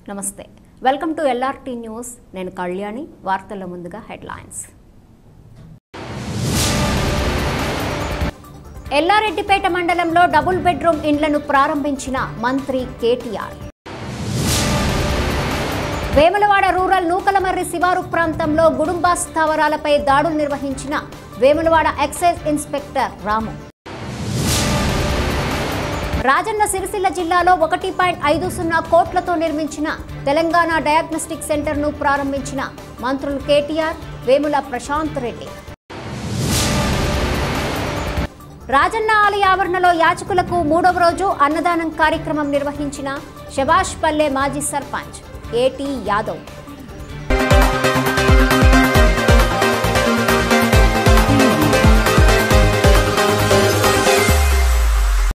నమస్తే welcome to LRT news నేను కళ్యాణి వార్తల్లో ముందుగా హెడ్లైన్స్ ఎల్లారెడ్డిపేట మండలంలో డబుల్ బెడ్రూమ్ ఇండ్లను ప్రారంభించిన మంత్రి కేటీఆర్ వేములవాడ రూరల్ నూకలమర్రి శివారు ప్రాంతంలో గుడుంబా స్థావరాలపై దాడులు నిర్వహించిన వేములవాడ ఎక్సైజ్ ఇన్స్పెక్టర్ రాము రాజన్న సిరిసిల్ల జిల్లాలో ఒకటి పాయింట్ ఐదు సున్నా కోట్లతో నిర్మించిన తెలంగాణ డయాగ్నోస్టిక్ సెంటర్ను ప్రారంభించిన మంత్రులు కేటీఆర్ వేముల ప్రశాంత్ రెడ్డి రాజన్న ఆలయ ఆవరణలో యాచకులకు మూడవ రోజు అన్నదానం కార్యక్రమం నిర్వహించిన శభాష్ పల్లె మాజీ సర్పంచ్ ఏటీ యాదవ్